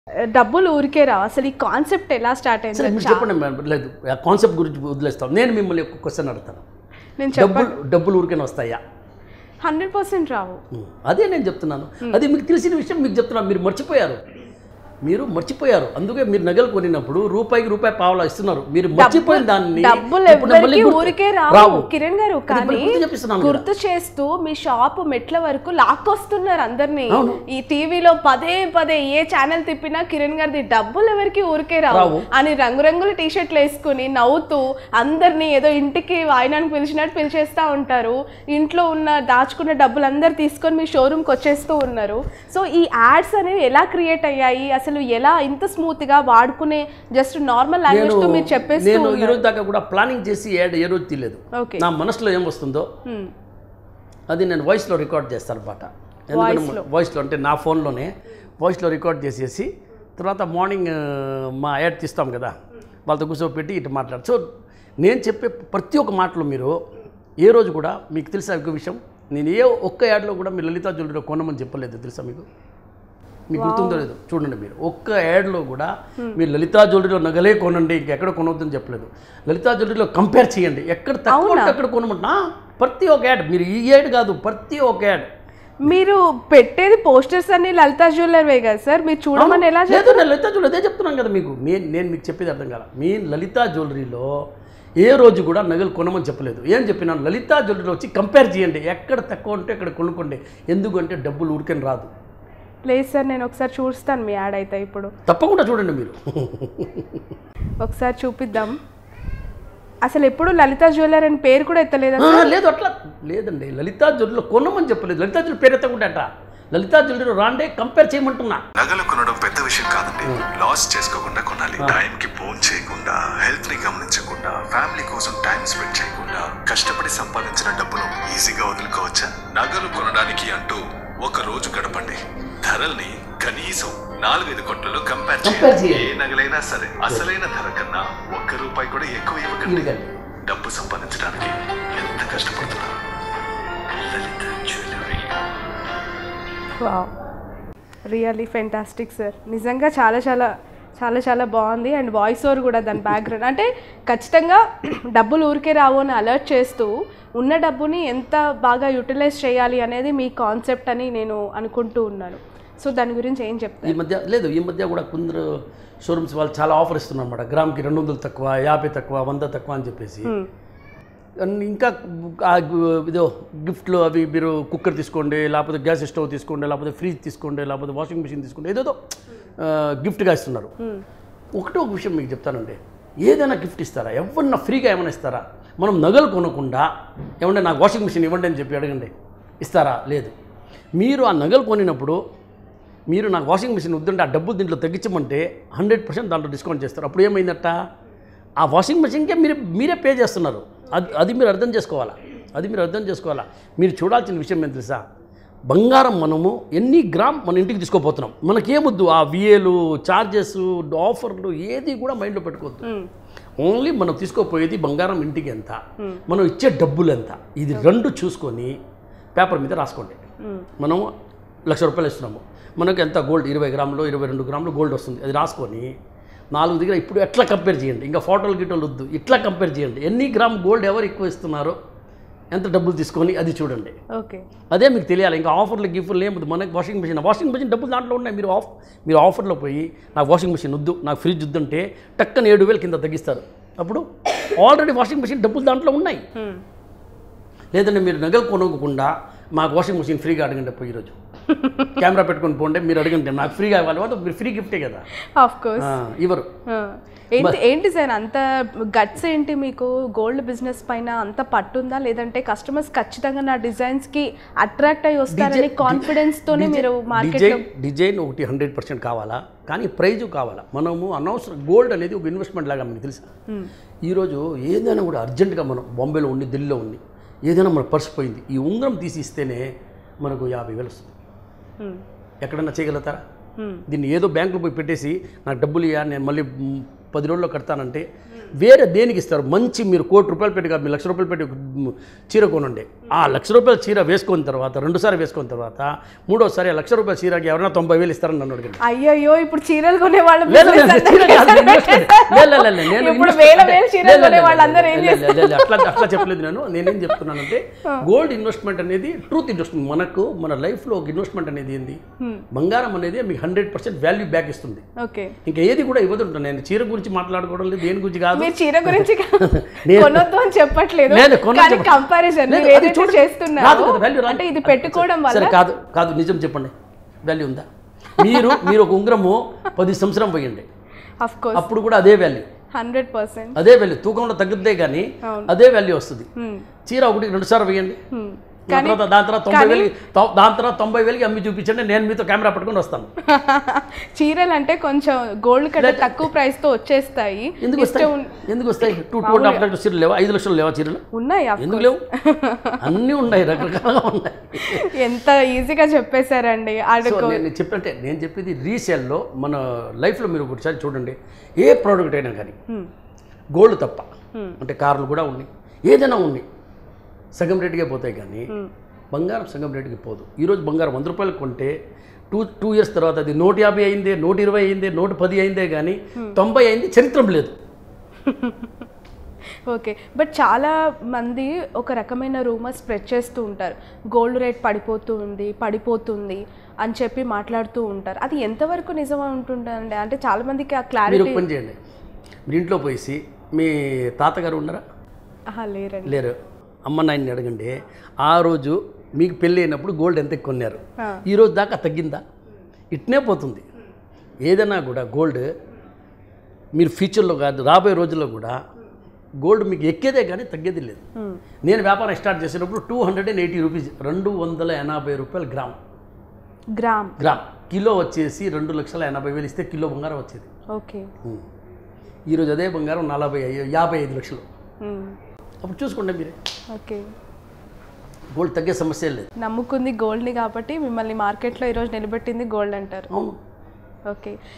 డబ్బులు ఊరికే రావు అసలు ఈ కాన్సెప్ట్ ఎలా స్టార్ట్ సరే అయింది మీరు చెప్పండి మేడం లేదు ఆ కాన్సెప్ట్ గురించి వదిలేస్తాం నేను మిమ్మల్ని ఒక క్వశ్చన్ అడుగుతాను నేను చెప్ప డబ్బులు డబ్బులు ఊరికైనా వస్తాయా హండ్రెడ్ పర్సెంట్ రావు ఉం. అదే నేను చెప్తున్నాను అది మీకు తెలిసిన విషయం మీకు చెప్తున్నాను మీరు మర్చిపోయారు మీరు మర్చిపోయారు అందుకే మీరు నగలు కొనినప్పుడు రూపాయికి రూపాయి పావలా ఇస్తున్నారు మీరు మర్చిపోయిన దాన్ని డబ్బులు ఇప్పుడు మళ్ళీ ఎవ్వరికి గుర్తు- ఊరికే రావు కిరణ్ గారు అది కానీ ఇప్పుడు గుర్తు చెప్పిస్తున్నాను కదా. గుర్తు చేస్తూ మీ షాప్ మెట్ల వరకు లాక్కొస్తున్నారు అందరినీ అవును. ఈ టీవీలో పదే పదే ఏ ఛానల్ తిప్పినా కిరణ్ గారిది డబ్బులు ఎవరికి ఊరికే రావు రావు. అని రంగురంగుల టీ షర్ట్లు వేసుకుని నవ్వుతూ అందరినీ ఏదో ఇంటికి వాయినానికి పిలిచినట్టు పిలిచేస్తా ఉంటారు ఇంట్లో ఉన్న దాచుకున్న డబ్బులు అందరు తీసుకొని మీ షోరూమ్కి వచ్చేస్తూ ఉన్నారు సో ఈ యాడ్స్ అనేవి ఎలా క్రియేట్ అయ్యాయి అసలు ఎలా ఇంత స్మూత్ గా వాడుకునే జస్ట్ నార్మల్ లాంగ్వేజ్ తో మీరు చెప్పేస్తూ నేను ఈ ఉన్నారు రోజు దాకా కూడా ప్లానింగ్ చేసి యాడ్ ఏ రోజు తీయలేదు ఓకే నా మనసులో ఏం వస్తుందో అది నేను వాయిస్లో రికార్డ్ చేస్తాను అనమాట ఎందుకంటే వాయిస్లో అంటే నా ఫోన్లోనే వాయిస్లో రికార్డ్ చేసేసి తర్వాత మార్నింగ్ ఆ, మా యాడ్ తీస్తాం కదా వాళ్ళతో కూర్చోబెట్టి ఇటు మాట్లాడు సో నేను చెప్పే ప్రతి ఒక్క మాటలో మీరు ఏ రోజు కూడా మీకు తెలిసే ఒక విషయం నేను ఏ ఒక్క యాడ్లో కూడా మీరు లలితా జ్యువెలరీలో కొనమని చెప్పలేదు తెలుసా మీకు మీకు గుర్తుందో లేదు చూడండి మీరు ఒక్క యాడ్లో కూడా మీరు లలితా జ్యువెలరీలో నగలే కొనండి ఇంకెక్కడ కొనవద్దని చెప్పలేదు లలితా జ్యువెలరీలో కంపేర్ చేయండి ఎక్కడ తక్కువ ఉంటే అక్కడ కొనమంటున్నా ప్రతి ఒక్క యాడ్ మీరు ఈ యాడ్ కాదు ప్రతి ఒక్క యాడ్ మీరు పెట్టేది పోస్టర్స్ అన్ని లలితా జ్యువెలరీ కదా సార్ మీరు చూడమని ఎలా లేదు నేను లలితా జ్యువెలరీ అదే చెప్తున్నాను కదా మీకు నేను నేను మీకు చెప్పేది అర్థం కాల మీ లలితా జ్యువెలరీలో ఏ రోజు కూడా నగలు కొనమని చెప్పలేదు ఏం చెప్పినాను లలితా జ్యువెలరీలో వచ్చి కంపేర్ చేయండి ఎక్కడ తక్కువ ఉంటే అక్కడ కొనుక్కోండి ఎందుకంటే డబ్బులు ఊరికని రాదు లేదు సార్ నేను ఒకసారి చూస్తాను మీ యాడ్ అయితే ఇప్పుడు తప్పకుండా చూడండి మీరు ఒకసారి చూపిద్దాం అసలు ఎప్పుడు లలితా జ్యువెలరీ అని పేరు కూడా ఎత్తలేదా ఆ, లేదు అట్లా లేదండి లలితా జ్యువెలరీలో కొనమని చెప్పలేదు లలితా జ్యువెలరీ పేరు ఎత్తకుండా లలితా జ్యువెలరీలో రాండే కంపేర్ చేయమంటున్నా నగలు కొనడం పెద్ద విషయం కాదండి లాస్ చేసుకోకుండా కొనాలి టైం కి ఫోన్ చేయకుండా హెల్త్ ని గమనించకుండా ఫ్యామిలీ కోసం టైం స్పెండ్ చేయకుండా కష్టపడి సంపాదించిన డబ్బును ఈజీగా వదులుకోవచ్చా నగలు కొనడానికి అంటూ ఒక రోజు గడపండి ధరల్ని కనీసం నాలుగైదు కొట్లలో కంపేర్ Compare చేయండి చేయండి. ఏ నగలైనా సరే అసలైన ధర కన్నా ఒక్క రూపాయి కూడా ఎక్కువ ఇవ్వకండి ఎందుకండి డబ్బు సంపాదించడానికి ఎంత కష్టపడుతున్నారు Lalitha jewellery really fantastic sir నిజంగా చాలా చాలా చాలా చాలా బాగుంది అండ్ వాయిస్ ఓవర్ కూడా దాని బ్యాక్గ్రౌండ్ అంటే ఖచ్చితంగా డబ్బులు ఊరికే రావు అని అలర్ట్ చేస్తూ ఉన్న డబ్బుని ఎంత బాగా యూటిలైజ్ చేయాలి అనేది మీ కాన్సెప్ట్ అని నేను అనుకుంటూ ఉన్నాను సో దాని గురించి ఏం చెప్తారు ఈ మధ్య లేదు ఈ మధ్య కూడా కొందరు షోరూమ్స్ వాళ్ళు చాలా ఆఫర్ ఇస్తున్నారు అనమాట గ్రామ్కి రెండు వందలు తక్కువ యాభై తక్కువ వంద తక్కువ అని చెప్పేసి అండ్ ఇంకా ఆ గు- ఇదో గిఫ్ట్లు అవి మీరు కుక్కర్ తీసుకోండి లేకపోతే గ్యాస్ స్టవ్ తీసుకోండి లేకపోతే ఫ్రిడ్జ్ తీసుకోండి లేకపోతే వాషింగ్ మిషన్ తీసుకోండి ఏదేదో ఆ, గిఫ్ట్గా ఇస్తున్నారు ఒకటే ఒక విషయం మీకు చెప్తానండి ఏదైనా గిఫ్ట్ ఇస్తారా ఎవరన్నా ఫ్రీగా ఏమైనా ఇస్తారా మనం నగలు కొనకుండా ఏమంటే నాకు వాషింగ్ మిషన్ ఇవ్వండి అని చెప్పి అడగండి ఇస్తారా లేదు మీరు ఆ నగలు కొనినప్పుడు మీరు నాకు వాషింగ్ మిషన్ వద్దంటే ఆ డబ్బులు దీంట్లో తగ్గించమంటే హండ్రెడ్ పర్సెంట్ దాంట్లో డిస్కౌంట్ చేస్తారు అప్పుడు ఏమైందట ఆ వాషింగ్ మిషన్కే మీరు మీరే పే చేస్తున్నారు అది అది మీరు అర్థం చేసుకోవాలా అది మీరు అర్థం చేసుకోవాలా మీరు చూడాల్సిన విషయం ఏం తెలుసా బంగారం మనము ఎన్ని గ్రామ్ మన ఇంటికి తీసుకోపోతున్నాం మనకేమొద్దు ఆ విఏలు ఛార్జెస్ ఆఫర్లు ఏది కూడా మైండ్లో పెట్టుకోవద్దు ఓన్లీ మనం తీసుకోపోయేది బంగారం ఇంటికి ఎంత మనం ఇచ్చే డబ్బులు ఎంత ఇది రెండు చూసుకొని పేపర్ మీద రాసుకోండి మనం లక్ష రూపాయలు ఇస్తున్నాము మనకు ఎంత గోల్డ్ ఇరవై గ్రాములు ఇరవై రెండు గ్రాములు గోల్డ్ వస్తుంది అది రాసుకొని నాలుగు దగ్గర ఇప్పుడు ఎట్లా కంపేర్ చేయండి ఇంకా ఫోటోలు గిటోలు వద్దు ఇట్లా కంపేర్ చేయండి ఎన్ని గ్రామ్ గోల్డ్ ఎవరు ఎక్కువ ఇస్తున్నారో ఎంత డబ్బులు తీసుకొని అది చూడండి ఓకే అదే మీకు తెలియాలి ఇంకా ఆఫర్లు గిఫ్ట్లు ఏముంది మనకి వాషింగ్ మిషన్ వాషింగ్ మిషన్ డబ్బులు దాంట్లో ఉన్నాయి మీరు ఆఫ్ మీరు ఆఫర్లో పోయి నాకు వాషింగ్ మిషన్ వద్దు నాకు ఫ్రిడ్జ్ వద్దంటే టక్కన ఏడు వేలు కింద తగ్గిస్తారు అప్పుడు ఆల్రెడీ వాషింగ్ మిషన్ డబ్బులు దాంట్లో ఉన్నాయి లేదంటే మీరు నగలు కొనుక్కోకుండా మాకు వాషింగ్ మిషన్ ఫ్రీగా అడగండి పోయి ఈరోజు కెమెరా పెట్టుకొని పోండి మీరు అడగండి నాకు ఫ్రీగా ఇవ్వాలి వాళ్ళు మీరు ఫ్రీ గిఫ్టే కదా ఆఫ్ కోర్స్ ఆ, ఇవ్వరు ఏంటి ఏంటి సార్ అంత గట్స్ ఏంటి మీకు గోల్డ్ బిజినెస్ పైన అంత పట్టుందా లేదంటే కస్టమర్స్ ఖచ్చితంగా నా డిజైన్స్ కి అట్రాక్ట్ అయ్యి వస్తారని కాన్ఫిడెన్స్ తోనే మీరు మార్కెట్ డిజైన్ డిజైన్ ఒకటి హండ్రెడ్ పర్సెంట్ కావాలా కానీ ప్రైజు కావాలా మనము అనవసరం గోల్డ్ అనేది ఒక ఇన్వెస్ట్మెంట్ లాగా మీకు తెలుసా ఈరోజు ఏదైనా కూడా అర్జెంటుగా మనం బాంబేలో ఉండి ఢిల్లీలో ఉండి ఏదైనా మన పర్స్ పోయింది ఈ ఉంగరం తీసి ఇస్తేనే మనకు యాభై వేలు వస్తుంది ఎక్కడన్నా చేయగలుగుతారా దీన్ని ఏదో బ్యాంకులో పోయి పెట్టేసి నాకు డబ్బులు ఇవ్వ నేను మళ్ళీ మ్, పది రోజుల్లో కడతానంటే వేరే దేనికి ఇస్తారు మంచి మీరు కోటి రూపాయలు పెట్టి కాదు, మీరు లక్ష రూపాయలు పెట్టి మ్, చీర కొనండి ఆ లక్ష రూపాయల చీర వేసుకున్న తర్వాత రెండుసారి వేసుకున్న తర్వాత మూడోసారి ఆ లక్ష రూపాయల చీరకి ఎవరైనా తొంభై వేలు ఇస్తారని నన్ను అడిగింది అయ్యయ్యో ఇప్పుడు చీరలు కొనే వాళ్ళు లేదు, లేదు, business చీర అందరికీ కాదు, నేను పెట్టేశారు. investment. లేదు, లేదు, లేదు, నేను ఇప్పుడు investment వేల అంటే- వేల లేదు, చీరలు లేదు, కొనే లేదు, వాళ్ళందరూ ఏం లేదు, చేస్తారు లేదు, లేదు, అట్లా అట్లా చెప్పలేదు నేను నేనేం చెప్తున్నానంటే గోల్డ్ ఇన్వెస్ట్మెంట్ అనేది ట్రూత్ ఇన్వెస్ట్మెంట్ మనకు మన లైఫ్లో ఒక ఇన్వెస్ట్మెంట్ అనేది ఏంది బంగారం అనేది మీకు హండ్రెడ్ పర్సెంట్ వాల్యూ బ్యాక్ ఇస్తుంది ఓకే ఇంకా ఏది కూడా ఇవ్వదు నేను చీర గురించి మాట్లాడుకోవడం లేదు దేని గురించి కాదు మీరు చీర గురించి నేను- కొనొద్దు అని చెప్పట్లేదు లేదు, కొనొద్దు కానీ చెప్ప- కంపారిజన్ లేదు, మీరు అది ఏదైతే చూడండి. రాదు చేస్తున్నారు కదా, value రాదు. అంటే ఇది పెట్టుకోవడం సరే వల్ల కాదు కాదు నిజం చెప్పండి వాల్యూ ఉందా మీరు మీరు ఒక ఉంగరము పది సంవత్సరం పోయండి అఫ్ కోర్స్ అప్పుడు కూడా అదే వాల్యూ హండ్రెడ్ పర్సెంట్ అదే వాల్యూ తూకంలో తగ్గుద్దే కానీ అదే వాల్యూ వస్తుంది చీర ఒకటి రెండు సార్లు వేయండి దాని తర్వాత దాని తర్వాత తొంభై వేలకి తొ- దాని తర్వాత తొంభై వేలకి అమ్మి చూపించండి నేను మీతో కెమెరా పట్టుకొని వస్తాను చీరలు అంటే కొంచెం గోల్డ్ కంటే తక్కువ ప్రైస్ తో వచ్చేస్తాయి ఎందుకు వస్తాయి ఎందుకు వస్తాయి టూ టూ అండ్ హాఫ్ లక్షల చీరలు లేవా ఐదు లక్షలు లేవా చీరలు ఉన్నాయి of ఎందుకు లేవు అన్నీ ఉన్నాయి రకరకాలుగా ఉన్నాయి ఎంత ఈజీగా చెప్పేశారండి సో అడుగు నేను చెప్పంటే నేను చెప్పేది రీసేల్లో మన లైఫ్లో మీరు ఒకసారి చూడండి ఏ ప్రోడక్ట్ అయినా కానీ గోల్డ్ తప్ప అంటే కార్లు కూడా ఉన్నాయి ఏదైనా ఉన్నాయి సగం రేటుకే పోతాయి కానీ బంగారం సగం రేటుకి పోదు ఈరోజు బంగారం వంద రూపాయలు కొంటే టూ టూ ఇయర్స్ తర్వాత అది నూట యాభై అయిందే నూట ఇరవై అయిందే నూట పది అయిందే కానీ తొంభై అయింది చరిత్రం లేదు ఓకే బట్ చాలా మంది ఒక రకమైన రూమర్ స్ప్రెడ్ చేస్తూ ఉంటారు గోల్డ్ రేట్ పడిపోతూ ఉంది పడిపోతుంది అని చెప్పి మాట్లాడుతూ ఉంటారు అది ఎంతవరకు నిజం ఉంటుందండి అంటే చాలా మందికి ఆ మీరు క్లారిటీ ఒక పని చేయండి మీరు ఇంట్లో పోయేసి మీ తాతగారు ఉన్నారా లేరండి లేరు అమ్మ నాయన్ని అడగండి ఆ రోజు మీకు పెళ్ళి అయినప్పుడు గోల్డ్ ఎంత కొన్నారు ఆ. ఈ రోజు దాకా తగ్గిందా ఇట్నే పోతుంది ఏదైనా కూడా గోల్డ్ మీరు ఫ్యూచర్లో కాదు రాబోయే రోజుల్లో కూడా గోల్డ్ మీకు ఎక్కేదే కానీ తగ్గేది లేదు నేను వ్యాపారం స్టార్ట్ చేసినప్పుడు two hundred and eighty rupees రెండు వందల ఎనభై రూపాయలు గ్రామ్ గ్రామ్ గ్రామ్ కిలో వచ్చేసి రెండు లక్షల ఎనభై వేలు ఇస్తే కిలో బంగారం వచ్చేది ఓకే ఉం. ఈరోజు అదే బంగారం నలభై ఐ- యాభై ఐదు లక్షలు అప్పుడు చూసుకోండి మీరే ఓకే గోల్డ్ తగ్గే సమస్య లేదు నమ్ముకుంది గోల్డ్ని కాబట్టి మిమ్మల్ని మార్కెట్లో ఈరోజు నిలబెట్టింది గోల్డ్ అంటారు అవును ఓకే